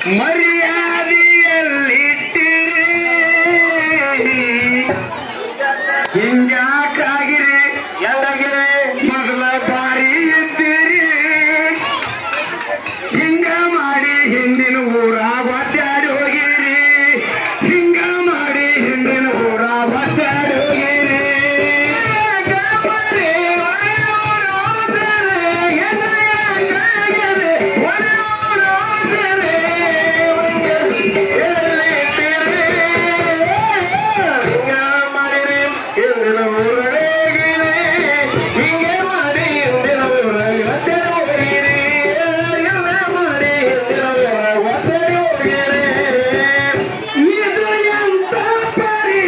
ಮರ್ಯಾದೆಯಲ್ಲಿಟ್ಟಿರಿ ಹಿಂಗ್ಯಾಕಾಗಿರಿ ಎಂದಾಗೆ ಮೊದಲ ಬಾರಿ ಇದ್ದೀರಿ ಹಿಂಗ ಮಾಡಿ ಹಿಂದಿನ ಊರ ಒದ್ದಾಡಿ ಹೋಗಿರಿ ಹಿಂಗ ಮಾಡಿ ಹಿಂದಿನ ಊರ ಒದ್ದಾಡಿ ಹೋಗಿರಿ ಗಮರಿ, ಒಡೆಯೂರು ಹೋದರೆ, ಎದೆಯ ಕೈಗೆರೆ, ಒಡೆಯೂರು ಹೋದರೆ, ಎಲ್ಲಿದ್ದೀರಿ? ಹಿಂಗ ಮಾಡಿರಿ ಹಿಂದಿನ ಊರಗಿರಿ ಹಿಂಗೆ ಮಾಡಿ ಹಿಂದಿನ ಊರಾಗ ಒತ್ತಡಿ ಹೋಗಿರಿ ಹಿಂಗ ಮಾಡಿ ಹಿಂದಿನ ಊರಾಗ ಒತ್ತಡಿ ಹೋಗಿರಿ ಇದು ಎಂತ ಪರಿ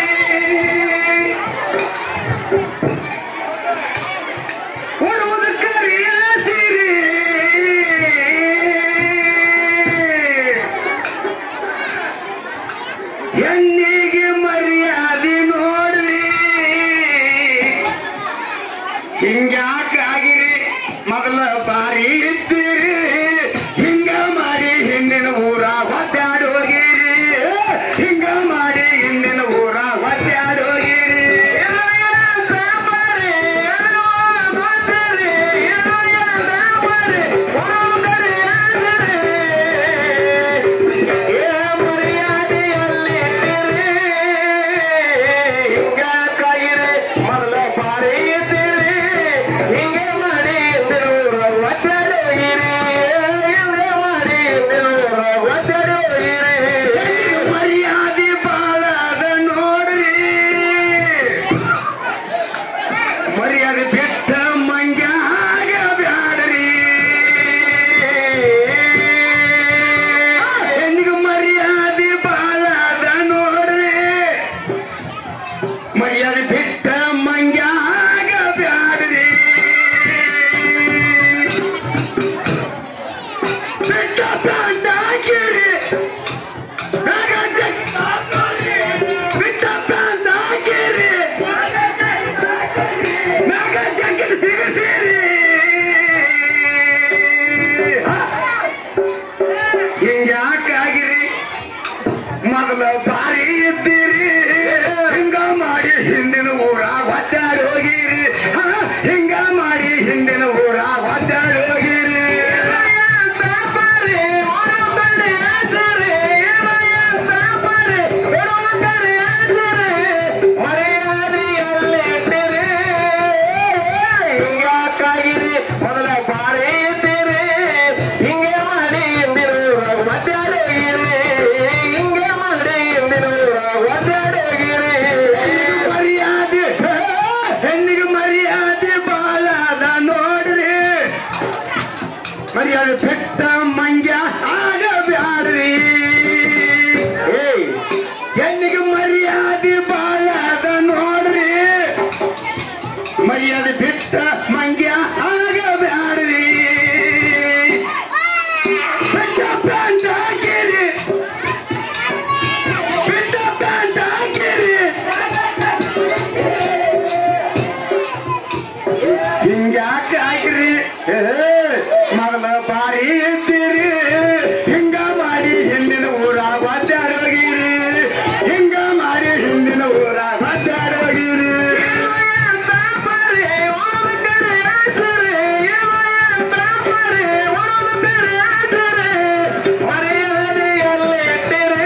ಕೊಡುವುದು ಕರಿಯ ಸಿರಿ ಹೆಣ್ಣಿಗೆ ಮರ್ಯಾದೆ ನೋಡ್ರಿ ಹಿಂಗ್ಯಾಕಾಗಿರಿ ಮೊದಲ ಬಾರಿ ಇದ್ದೀರಿ ಹಿಂಗ ಮಾಡಿ ಹಿಂದಿನ ಊರ ಒದ್ದಾಡಿ ಹೋಗಿರಿ ಹಿಂಗ ಮಾಡಿ ಹಿಂದಿನ ಊರ ಒದ್ದಾಡಿ ಹೋಗಿರಿ ಏನೋ ಏನೋ ಸಾಂಬಾರಿ, ಏನೋ ಗೊತ್ತಿರಿ, ಏನೋ ಏನೋ ಸಾಂಬಾರಿ, ಒಣಗರಿ ಆಸರೆ. ಏ ಮರ್ಯಾದೆಯಲ್ಲಿಟ್ಟಿರಿ, ಹಿಂಗಾಕಾಗಿರಿ ಮೊದಲ ಬಾರಿ ಇದ್ದೀರಿ ಹಿಂಗೆ ಮಾಡಿ ಹಿಂದಿನ ಊರಾಗ ಒತ್ತಡಿ ಹೋಗಿರಿ ಹಿಂಗೆ ಮಾಡಿ ಹಿಂದಿನ ಊರಾಗ ಒತ್ತಡಿ ಹೋಗಿರಿ ಮರ್ಯಾದೆ ಬಾಳದ ನೋಡ್ರಿ ಮರ್ಯಾದೆ ಬಿಟ್ಟ ಮಂಗ್ಯಾಗ ಬ್ಯಾಡ್ರಿ ಹೆಣ್ಣಿಗೆ ಮರ್ಯಾದೆ ಬಾಳದ ನೋಡ್ರಿ ಮರ್ಯಾದೆ ಬಿಟ್ಟ ಮಂಗ್ಯಾಗ ಬ್ಯಾಡ್ರಿ ಬಿಟ್ಟ ಪ್ಯಾಂಟ್ ಹಾಕಿರಿ ಬಿಟ್ಟ ಪ್ಯಾಂಟ್ ಹಾಕಿರಿ ಮ್ಯಾಗ ಜಾಕೆಟ್ ಸಿಗಿಸಿರಿ ಹಿಂಗ್ಯಾಕಾಗಿರಿ ಮೊದಲ ಬಾರಿ ಇದ್ದೀರಿ ಹಿಂಗ ಮಾಡಿ ಹಿಂದಿನ ಊರ ಒದ್ದಾಡಿ ಹೋಗಿರಿ ಹ, ಹಿಂಗ ಮಾಡಿ ಹಿಂದಿನ ಊರ ಒದ್ದಾಡಿ ಹೋಗಿರಿ ಸಾಪಾರಿ, ಒಣಗರಿ ಹೆಸರಿ, ಎಲೆಯ ಸಾಪಾರಿ, ಒಣಗರಿ ಹೆಸರಿ, ಮರ್ಯಾದೆಯಲ್ಲಿಟ್ಟಿರಿ ಹಿಂಗಾಕಾಗಿರಿ ಮೊದಲ ಬಾರಿ ಇದ್ದೀರಿ ಹಿಂಗೆ ಮಾಡಿ ಹಿಂದಿನ ಊರಾಗ ಒದ್ದಾಡಿ ಹೋಗಿರಿ ಹಿಂಗೆ ಮಾಡಿ ಹಿಂದಿನ ಊರಾಗ ಒದ್ದಾಡಿ ಹೋಗಿರಿ ಮರ್ಯಾದೆ ಹೆಣ್ಣಿಗೆ ಮರ್ಯಾದೆ ಬಾಳ ಅದ ನೋಡ್ರಿ ಮರ್ಯಾದೆ ಬಿಟ್ಟ ಮಂಗ್ಯ ಆಗ ಬ್ಯಾಡ್ರಿ ಏಯ್ ಹೆಣ್ಣಿಗೆ ಮರ್ಯಾದೆ ಬಾಳ ಅದ ನೋಡ್ರಿ ಮರ್ಯಾದೆ ಬಿಟ್ಟ ಮಂಗ್ಯ ಆಗ ಬ್ಯಾಡ್ರಿ ಬಿಟ್ಟ ಪ್ಯಾಂಟ್ ಹಾಕಿರಿ ಬಿಟ್ಟ ಪ್ಯಾಂಟ್ ಹಾಕಿರಿ ಹಿಂಗ್ಯಾಕೆ ಆಗಿರಿ ಮೊದಲ ಬಾರಿ ಇದ್ದೀರಿ ಹಿಂಗ ಮಾಡಿ ಹಿಂದಿನ ಊರ ಒದ್ದಾಡೋಗಿರಿ ಹಿಂಗ ಮಾಡಿ ಹಿಂದಿನ ಊರ ಒದ್ದಾಡೋಗಿರಿ ಮರ್ಯಾದೆಯಲ್ಲಿಟ್ಟಿರಿ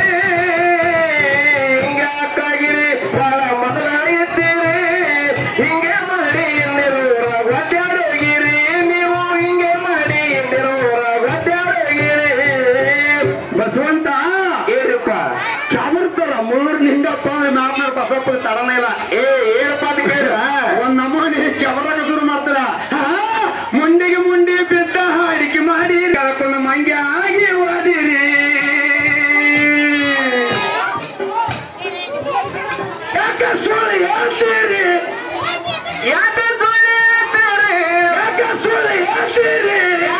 ಹಿಂಗಾಕಾಗಿರಿ ಬಹಳ ಮೊದಲ ಇದ್ದೀರಿ ಹಿಂಗೆ ಮಾಡಿ ಹಿಂದಿರುವ ಒದ್ದಾಡೋಗಿರಿ ನೀವು ಹಿಂಗೆ ಮಾಡಿ ಹಿಂದಿರುವ ಒದ್ದಾಡೋಗಿರಿ ಬಸವಂತ ಏನಪ್ಪ ಚಾಮರ್ತಾರ ಮುಳ್ಳೂರ್ ನಿಂಗಪ್ಪ ನಾಲ್ಕನೇ ಬಸವಪ್ಪ ತಡನೇ ಇಲ್ಲ ಏ ಏನಪ್ಪ ಅಂತ ಕೇಳಿದ್ರ ಒಂದ್ ನಮೂನಿ ಕೆವರಾಗ ಶುರು ಮಾಡ್ತಾರ ಹಾ, ಮುಂಡಿಗೆ ಮುಂಡಿ ಬಿದ್ದ ಹಾಡಿಕೆ ಮಾಡಿ ಕಳ್ಕೊಂಡು ಮಂಗ್ಯ ಆಗಿ ಓದಿರಿ ಯಾಕ ಸುಳ್ಳು ಹೇಳ್ತೀರಿ ಯಾಕೆ ಸುಳ್ಳು ಹೇಳ್ತಾರೆ ಯಾಕ ಸುಳ್ಳು ಹೇಳ್ತೀರಿ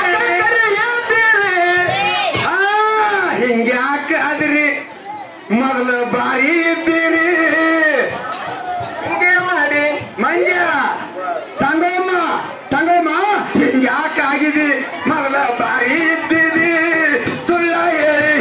ಹಾ ಹಿಂಗ್ಯಾಕ ಅದ್ರಿ ಮೊದಲ ಬಾರಿ ಇದ್ದೀರಿ ಹಿಂಗೆ ಮಾಡಿ ಮಂಜ ಸಂಗಮ್ಮ ಸಂಗಮ್ಮ ಯಾಕಾಗಿದೆ ಮೊದಲ ಬಾರಿ ಇದ್ದೀರಿ ಸುಳ್ಳ ಹೇಳಿ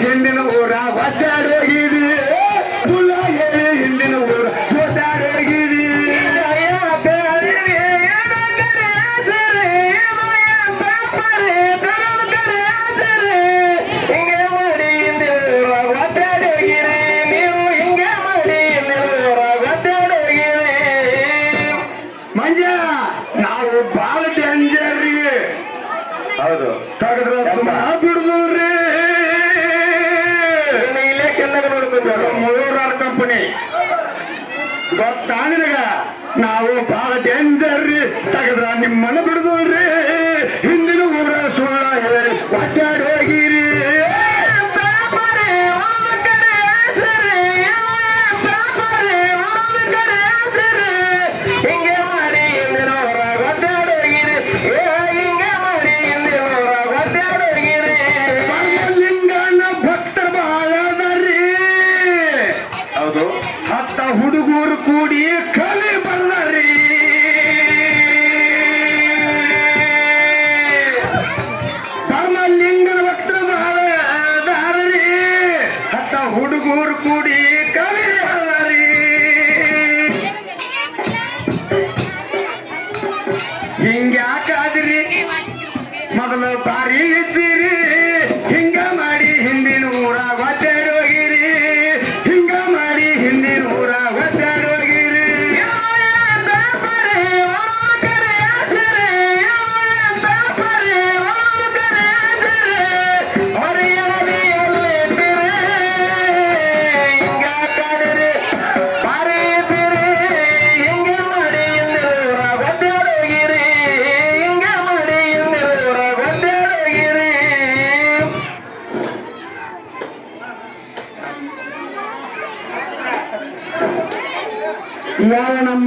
ಹೇಳ್ಬೇಕು ಮುಳ್ಳೂರಾರ್ ಕಂಪನಿ ಗೊತ್ತಾ ನಿನಗ ನಾವು ಬಹಳ ಡೇಂಜರ್ ರೀ ತೆಗದ್ರ ನಿಮ್ಮನ್ನ ಬಿಡುದಲ್ರಿ ಹಿಂದಿನ ಊರ ಸುಳ್ಳ ಹೇಳಿ ಒದ್ದಾಡಿ ಹೋಗಿರಿ ಹಿಂಗೆ ಮಾಡಿ ಹಿಂದಿನವರ ಒದ್ದಾಡೋಗಿರಿ ಏ ಹಿಂಗೆ ಮಾಡಿ ಹಿಂದಿನವರ ಒದ್ದಾಡೋಗಿರಿ ಲಿಂಗನ ಭಕ್ತರ ಬಹಳ ಅದರಿ ಹೌದು ಹತ್ತ ಹುಡುಗರು ಕೂಡಿ ಕಲಿ ಬಂದರಿ ಲಿಂಗನ ಭಕ್ತರ ಬಹಳ ಅದಾರಿ ಹತ್ತ ಹುಡುಗರು ಕೂಡಿ ಕಲಿ ಬಂದರಿ ಹಿಂಗ್ಯಾಕಾದ್ರಿ ಮೊದಲು ಬಾರಿ ಇದ್ದೀರಿ ಹಿಂಗ ಮಾಡಿ ಹಿಂದಿನ ಊರ ಒದ್ದಾಡೋಗಿರಿ ಹಿಂಗ ಮಾಡಿ ಹಿಂದಿನ ಊರ ಒದ್ದಾಡೋಗಿರಿ ಯಾವ ನಮ್ಮ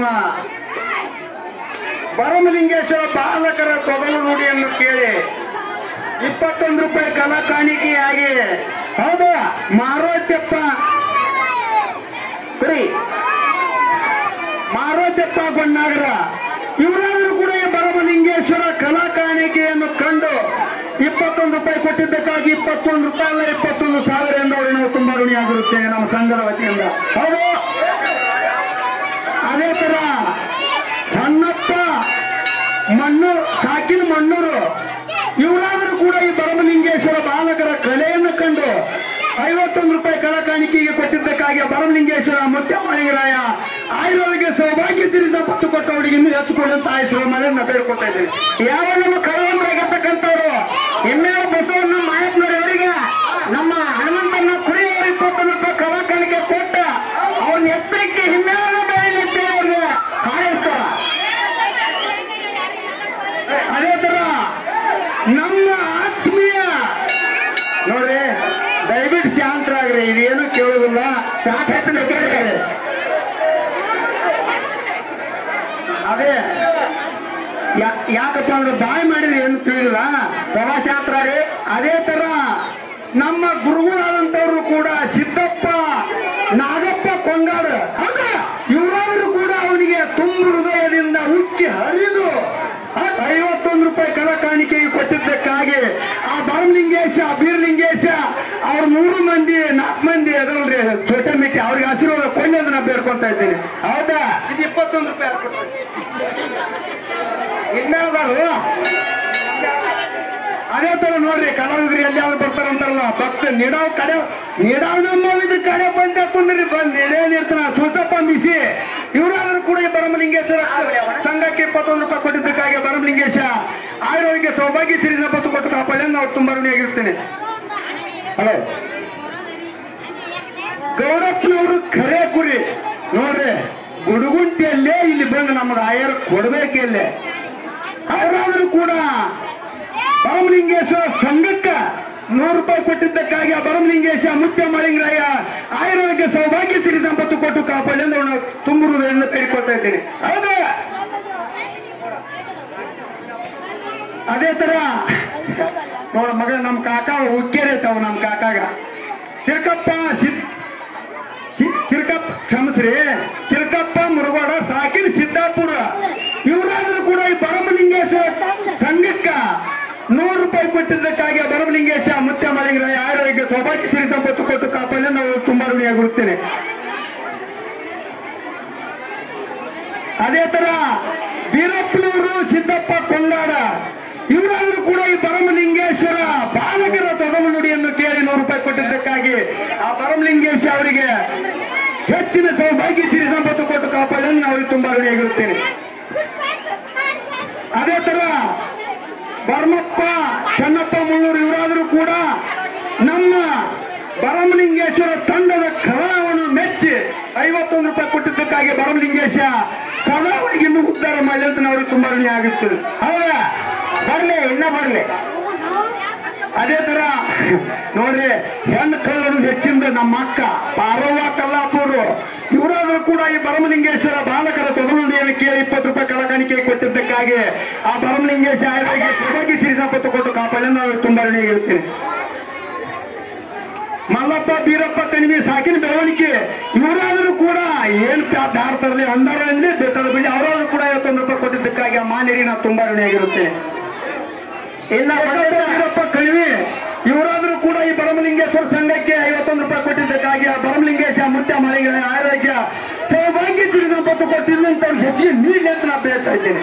ಬರಮಲಿಂಗೇಶ್ವರ ಬಾಲಕರ ತೊಗಲು ನುಡಿಯನ್ನು ಕೇಳಿ ಇಪ್ಪತ್ತೊಂದು ರೂಪಾಯಿ ಕಲಾ ಕಾಣಿಕೆಯಾಗಿ ಹೌದಾ ಮಾರೋತ್ಯಪ್ಪ ಸರಿ ಮಾರೋತ್ಯಪ್ಪ ಬಣ್ಣಾಗರ ಇವರಾದರೂ ಕೂಡ ಈ ಬರಮಲಿಂಗೇಶ್ವರ ಕಲಾ ಕಾಣಿಕೆಯನ್ನು ಕಂಡು ಇಪ್ಪತ್ತೊಂದು ರೂಪಾಯಿ ಕೊಟ್ಟಿದ್ದಕ್ಕಾಗಿ ಇಪ್ಪತ್ತೊಂದು ರೂಪಾಯಿ ಅಲ್ಲ ಇಪ್ಪತ್ತೊಂದು ಸಾವಿರ ಎಂದು ನಾವು ತುಂಬಾ ಋಣಿಯಾಗಿರುತ್ತೇವೆ ನಮ್ಮ ಸಂಘದ ವತಿಯಿಂದ ಹೌದು ಅದೇ ತರ ಹೊನ್ನಪ್ಪ ಮಣ್ಣು ಸಾಕಿನ ಮಣ್ಣೂರು ಇವರಾದರೂ ಕೂಡ ಈ ಬರಮಲಿಂಗೇಶ್ವರ ಬಾಲಕರ ಕಲೆಯನ್ನು ಕಂಡು ಐವತ್ತೊಂದು ರೂಪಾಯಿ ಕಲಾ ಕಾಣಿಕೆಗೆ ಕೊಟ್ಟಿದ್ದಕ್ಕಾಗಿ ಬರಮಲಿಂಗೇಶ್ವರ ಮುತ್ಯಮ್ಮಳಿಗರಾಯ ಆಯುರ್ವೇದಿಕ ಸೌಭಾಗ್ಯ ಸಿರಿ ಸಂಪತ್ತು ಕೊಟ್ಟವರಿಗೆ ಇನ್ನೂ ಹೆಚ್ಚುಕೊಂಡಂತ ಆಯುಷ್ಯ ಮನೆಯನ್ನ ಬೇಡ್ಕೊತಾ ಇದ್ದೇನೆ ಯಾವ ನಮ್ಮ ಕಳವಂತರಾಗಿರ್ತಕ್ಕಂಥವ್ರು ಎಮ್ಮೆಯ ಬಸವಣ್ಣ ಮಾಯಪ್ಪನವರಿಗೆ ನಮ್ಮ ಹನುಮಂತನ ಕುರಿ ಇಪ್ಪತ್ತೊಂದು ರೂಪಾಯಿ ಕಲಾ ಕಾಣಿಕೆ ಕೊಟ್ಟ ಅವ್ರನ್ನ ಎತ್ತರಕ್ಕೆ ಹಿಮ್ಮೇಳನ ಬೆಳೆಯಲಿಕ್ಕೆ ಅವ್ರಿಗೆ ಹಾರೈಸ್ತಾರ ಅದೇ ತರ ನಮ್ಮ ಆತ್ಮೀಯ ನೋಡ್ರಿ ದಯವಿಟ್ಟು ಶಾಂತರಾಗ್ರಿ ಇದೇನು ಕೇಳೋದಿಲ್ಲ ಸಾಕಷ್ಟು ಕೇಳಿದ್ದಾರೆ ಅದೇ ಯಾ- ಯಾಕಪ್ಪ ಅಂದ್ರೆ ಬಾಯಿ ಮಾಡಿದ್ರೆ ಏನು ತಿಳಿದಿಲ್ಲ ಸಭಾ ಶಾಂತರಾಗ್ರಿ ಅದೇ ತರ ನಮ್ಮ ಗುರುಗಳಾದಂತವ್ರು ಕೂಡ ಸಿದ್ದಪ್ಪ ನಾಗಪ್ಪ ಕೊಂಗಾಡ ಹೌದ ಇವರಾದರೂ ಕೂಡ ಅವನಿಗೆ ತುಂಬ ಹೃದಯದಿಂದ ಉಕ್ಕಿ ಹರಿದು ಐವತ್ತೊಂದು ರೂಪಾಯಿ ಕಲಾ ಕಾಣಿಕೆಗೆ ಕೊಟ್ಟಿದ್ದಕ್ಕಾಗಿ ಆ ಬರಮಲಿಂಗೇಶ ಬೀರ್ಲಿಂಗೇಶ ಅವ್ರ ಮೂರು ಮಂದಿ ನಾಲ್ಕು ಮಂದಿ ಅದಲ್ರಿ ಚೋಟ ಮಿಟ್ಟಿ ಅವ್ರಿಗೆ ಆಶೀರ್ವಾದ ಕೊಳ್ಳಿ ಅಂತ ನಾ ಬೇಡ್ಕೊಂತ ಇದ್ದೀನಿ ಹೌದಾ ಇದು ಇಪ್ಪತ್ತೊಂದು ರೂಪಾಯಿ ಇನ್ನಾದ್ರು ಅದೇ ತರ ನೋಡ್ರಿ ಕಲಾವಿದ್ರು ಎಲ್ಲಿ ಯಾವ್ದು ಬರ್ತಾರಂತಾರಲ್ಲ ಭಕ್ತ ನೀಡಾವ್ ಕಡೆ ನೀಡಾವ್ ನಮ್ಮ ಇದ್ರ ಕಡೆ ಬಂದ ಕುಂದ್ರಿ ಬಂದ್ ನೀಡೇನಿರ್ತಾನ ಸೂಚಪ್ಪ ಮಿಸಿ ಇವರಾದ್ರೂ ಕೂಡ ಈ ಬರಮಲಿಂಗೇಶ್ವರ ಸಂಘಕ್ಕೆ ಇಪ್ಪತ್ತೊಂದು ರೂಪಾಯಿ ಕೊಟ್ಟಿದ್ದಕ್ಕಾಗಿ ಬರಮಲಿಂಗೇಶ ಆಯುರ್ವೇದಿಕ ಸೌಭಾಗ್ಯ ಸಿರಿ ಸಂಪತ್ತು ಕೊಟ್ಟು ಕಾಪಾಡಿ ನಾವು ತುಂಬಾ ಋಣಿಯಾಗಿರ್ತೇನೆ ಹಲೋ ಗೌಡಪ್ಪನವರು ಖರೆ ಕುರಿ ನೋಡ್ರಿ ಗುಡುಗುಂಟಿಯಲ್ಲೇ ಇಲ್ಲಿ ಬಂದು ನಮಗೆ ಆಯರ್ ಕೊಡ್ಬೇಕಿಲ್ಲೇ ಅವರಾದ್ರೂ ಕೂಡ ಬರಮಲಿಂಗೇಶ್ವರ ಸಂಘಕ್ಕ ನೂರು ರೂಪಾಯಿ ಕೊಟ್ಟಿದ್ದಕ್ಕಾಗಿ ಆ ಬರಮಲಿಂಗೇಶ ಮುತ್ಯ ಮಳಿಂಗರಾಯ ಆಯುರ್ವೇದಕ್ಕೆ ಸೌಭಾಗ್ಯ ಸಿರಿ ಸಂಪತ್ತು ಕೊಟ್ಟು ಕಾಪಾಡಿ ಎಂದು ನಾವು ತುಂಬುವುದನ್ನು ಬೇಡಿಕೊಳ್ತಾ ಇದ್ದೀನಿ ಹೌದಾ ಅದೇ ತರ ನೋಡ ಮಗ ನಮ್ಮ ಕಾಕ ಉಕ್ಕೇರಿ ತಾವು ನಮ್ಮ ಕಾಕಾಗ ಕಿರ್ಕಪ್ಪ ಸಿದ್ ಸಿ- ಕಿರ್ಕಪ್ಪ ಕ್ಷಮಸ್ರಿ ಕಿರ್ಕಪ್ಪ ಮುರುಗೋಡ ಸಾಕಿನ ಸಿದ್ದಾಪುರ ಇವರಾದ್ರೂ ಕೂಡ ಈ ಬರಮಲಿಂಗೇಶ್ವರ ಸಂಘಕ್ಕ ನೂರು ರೂಪಾಯಿ ಕೊಟ್ಟಿದ್ದಕ್ಕಾಗಿ ಆ ಬರಮಲಿಂಗೇಶ ಮುತ್ಯ ಮಲಿಂಗರಾಯ ಆರೋಗ್ಯ ಸೌಭಾಗ್ಯ ಸಿರಿ ಸಂಪತ್ತು ಕೊಟ್ಟು ಕಾಪಾಡಿ ನಾವು ತುಂಬಾ ಋಣಿಯಾಗಿರುತ್ತೇನೆ ಅದೇ ತರ ವೀರಪ್ಪನವರು ಸಿದ್ದಪ್ಪ ಕೊಂಗಾಡ ಇವರಾದ್ರೂ ಕೂಡ ಈ ಬರಮಲಿಂಗೇಶ್ವರ ಬಾಲಕರ ತೊಗಲು ನುಡಿಯನ್ನು ಕೇಳಿ ನೂರು ರೂಪಾಯಿ ಕೊಟ್ಟಿದ್ದಕ್ಕಾಗಿ ಆ ಬರಮಲಿಂಗೇಶ ಅವರಿಗೆ ಹೆಚ್ಚಿನ ಸೌಭಾಗ್ಯ ಸಿರಿ ಸಂಪತ್ತು ಕೊಟ್ಟು ಕಾಪಾಡಿ ನಾನು ಅವರಿಗೆ ತುಂಬಾ ಋಣಿಯಾಗಿರುತ್ತೇನೆ ಅದೇ ತರ ಬರ್ಮಪ್ಪ ಚನ್ನಪ್ಪ ಮುಳ್ಳೂರು ಇವರಾದರೂ ಕೂಡ ನಮ್ಮ ಬರಮಲಿಂಗೇಶ್ವರ ತಂಡದ ಕಲಾವನ್ನು ಮೆಚ್ಚಿ ಐವತ್ತೊಂದು ರೂಪಾಯಿ ಕೊಟ್ಟಿದ್ದಕ್ಕಾಗಿ ಬರಮಲಿಂಗೇಶ ಸದಾ ಅವರಿಗೆ ಇನ್ನೂ ಉದ್ಧಾರ ಮಾಡಿ ಅಂತ ಅವ್ರಿಗೆ ತುಂಬಾ ಋಣಿ ಆಗಿತ್ತು ಹೌದಾ ಬರ್ಲಿ ಇನ್ನ ಬರ್ಲಿ ಅದೇ ತರ ನೋಡ್ರಿ ಹೆಣ್ಣು ಕಳ್ಳರು ಹೆಚ್ಚಿಂದ ನಮ್ಮ ಅಕ್ಕ ಪಾರವ್ವ ಕಲ್ಲಾಪುರು ಇವರಾದ್ರೂ ಕೂಡ ಈ ಬರಮಲಿಂಗೇಶ್ವರ ಬಾಲಕರ ತೊಗಲು ನೇಮಕ್ಕೆ ಇಪ್ಪತ್ತು ರೂಪಾಯಿ ಕಳಕಾಣಿಕೆ ಕೊಟ್ಟಿದ್ದಕ್ಕಾಗಿ ಆ ಬರಮಲಿಂಗೇಶ ಆಯರಿಗೆ ಸೌಭಾಗ್ಯ ಸಿರಿ ಸಂಪತ್ತು ಕೊಟ್ಟು ಕಾಪಾಡಿ ನಾವು ತುಂಬಾ ಋಣಿ ಇರ್ತೀನಿ ಮಲ್ಲಪ್ಪ ಬೀರಪ್ಪ ಕಣಿವೆ ಸಾಕಿನ ಬೆಳವಣಿಗೆ ಇವರಾದ್ರೂ ಕೂಡ ಏನ್ ದಾಡ್ತಾರಲಿ ಅಂದರಲ್ಲಿ ಬೆಟ್ಟದ ಬಿಡಿ ಅವರಾದ್ರೂ ಕೂಡ ಐವತ್ತೊಂದು ರೂಪಾಯಿ ಕೊಟ್ಟಿದ್ದಕ್ಕಾಗಿ ಆ ಮಾನ್ಯರಿಗೆ ನಾವು ತುಂಬಾ ಋಣಿಯಾಗಿರುತ್ತೆ ಇನ್ನ ಮಲ್ಲಪ್ಪ ಬೀರಪ್ಪ ಕಣಿವೆ ಇವರಾದ್ರೂ ಕೂಡ ಈ ಬರಮಲಿಂಗೇಶ್ವರ ಸಂಘಕ್ಕೆ ಐವತ್ತೊಂದು ರೂಪಾಯಿ ಕೊಟ್ಟಿದ್ದಕ್ಕಾಗಿ ಆ ಬರಮಲಿಂಗೇಶ ಮುತ್ಯ ಮಳೆಗೆ ಆರೋಗ್ಯ ಸೌಭಾಗ್ಯ ಸಿರಿ ಸಂಪತ್ತು ಕೊಟ್ಟಿರುವಂತವ್ರಿಗೆ ಹೆಚ್ಚಿಗೆ ನೀಡ್ಲಿ ಅಂತ ನಾ ಬೇಡ್ತಾ ಇದ್ದೇನೆ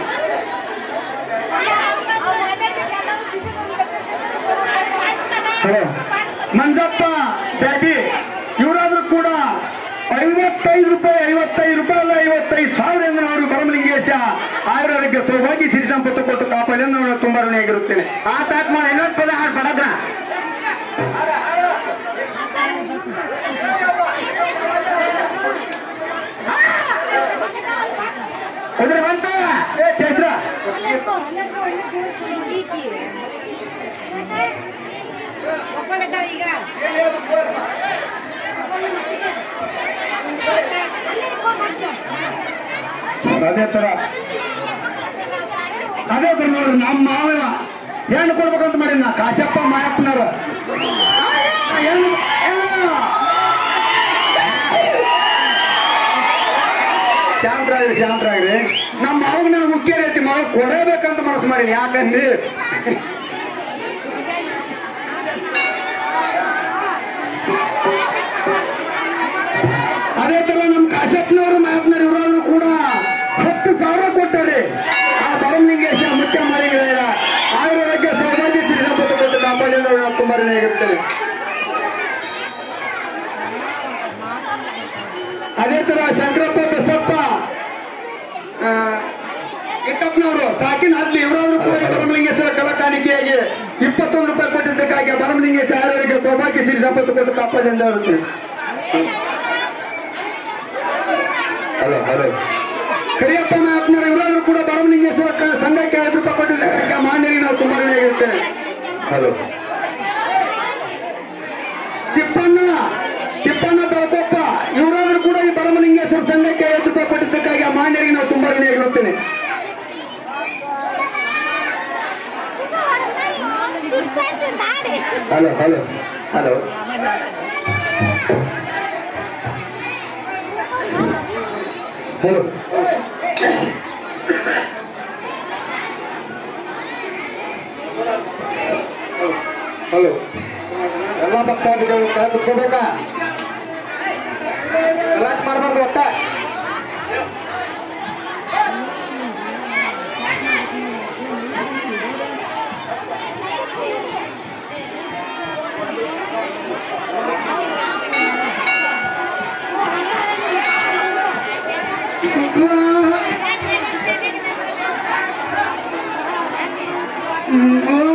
ಹಲೋ ಮಂಜಪ್ಪ ಡ್ಯಾಡಿ ಇವರಾದ್ರೂ ಕೂಡ ಐವತ್ತೈದು ರೂಪಾಯಿ ಐವತ್ತೈದು ರೂಪಾಯಿ ಅಲ್ಲ ಐವತ್ತೈದು ಸಾವಿರ ಎಂದು ಅವರು ಬರಮಲಿಂಗೇಶ ಆಯುರ್ವೇದಕ್ಕೆ ಸೌಭಾಗ್ಯ ಸಿರಿ ಸಂಪತ್ತು ಕೊಟ್ಟು ಕಾಪಾಡಿ ಎಂದು ನಾನು ತುಂಬಾ ಋಣಿಯಾಗಿರುತ್ತೇನೆ ಆ ತಾತ್ಮ ಇನ್ನೊಂದು ಪದ ಹಾಡು ಬಡಗ್ನ ಅದ್ರ ಬಂತ ಏ ಚೈತ್ರ ಈಗ ಅದೇ ತರ ಅದೇ ತರ ನೋಡ್ರಿ ನಮ್ಮ ಮಾವ ಏನು ಕೊಡ್ಬೇಕಂತ ಮಾಡಿ ನಾ ಕಾಶಪ್ಪ ಮಾಯಪ್ಪನವ್ರ ಏನು ಏನು? ಶಾಂತರಾಗ್ರಿ ಶಾಂತರಾಗ್ರಿ ನಮ್ಮ ಮಾವಗ್ ನನಗೆ ಮುಖ್ಯ ರೀತಿ ಮಾವ ಕೊಡಬೇಕಂತ ಮನಸ್ಸು ಮಾಡಿ ಯಾಕಂದ್ರೆ ಅದೇ ತರ ನಮ್ಮ ಕಾಶಪ್ಪನವರು ಮಾಯಪ್ಪನವ್ರು ಇವರಾದ್ರು ಕೂಡ ಹತ್ತು ಸಾವಿರ ಕೊಟ್ಟರೆ ಆ ಬರಮಲಿಂಗೇಶ ಮುಖ್ಯ ಮಾಡಿಗಳ ಆಯುರ್ವೇದಕ್ಕೆ ಸೌಭಾಗ್ಯ ಸಿರಿ ಸಂಪತ್ತು ಕೊಟ್ಟು ಕಾಪಾಡಿ ನಾವು ತುಂಬಾ ಋಣಿಯಾಗಿರ್ತೇವೆ ಅದೇ ತರ ಶಂಕರಪ್ಪ ಬಸಪ್ಪ ಆ, ಇಟ್ಟಪ್ಪನವರು ಸಾಕಿನ ಹದ್ಲಿ ಇವರಾದ್ರೂ ಕೂಡ ಈ ಬರಮಲಿಂಗೇಶ್ವರ ಕಲಾ ಕಾಣಿಕೆಯಾಗಿ ಇಪ್ಪತ್ತೊಂದು ರೂಪಾಯಿ ಕೊಟ್ಟಿದ್ದಕ್ಕಾಗಿ ಆ ಬರಮಲಿಂಗೇಶ್ವರ ಆಯುರ್ವೇದಕ್ಕೆ ಸೌಭಾಗ್ಯ ಸಿರಿ ಸಂಪತ್ತು ಕೊಟ್ಟು ಕಾಪಾಡಿ ಅಂತ ಹೇಳ್ತೀವಿ ಹಲೋ ಹಲೋ ಕರಿಯಪ್ಪ ನಾಯಕನವರು ಇವರಾದ್ರೂ ಕೂಡ ಬರಮಲಿಂಗೇಶ್ವರ ಕ- ಸಂಘಕ್ಕೆ ಐದು ರೂಪಾಯಿ ಕೊಟ್ಟಿದ್ದಕ್ಕಾಗಿ ಆ ಮಾನ್ಯರಿಗೆ ನಾವು ತುಂಬಾ ಋಣಿಯಾಗಿರ್ತೇವೆ ಹಲೋ ತಿಪ್ಪಣ್ಣ ತಿಪ್ಪಣ್ಣ ಬೆಳಕೊಪ್ಪ ಇವರಾದ್ರೂ ಕೂಡ ಈ ಬರಮಲಿಂಗೇಶ್ವರ ಸಂಘಕ್ಕೆ ಐದು ರೂಪಾಯಿ ಕೊಟ್ಟಿದ್ದಕ್ಕಾಗಿ ಆ ಮಾನ್ಯರಿಗೆ ನಾವು ತುಂಬಾ ಋಣಿಯಾಗಿರುತ್ತೇನೆ hello hello hello hello hello ಎಲ್ಲ ಭಕ್ತಾದಿಗಳು ಕುತ್ಕೋಬೇಕಾ ಗಲಾಟೆ ಮಾಡಬಾರ್ದು ಒಟ್ಟ Thank you.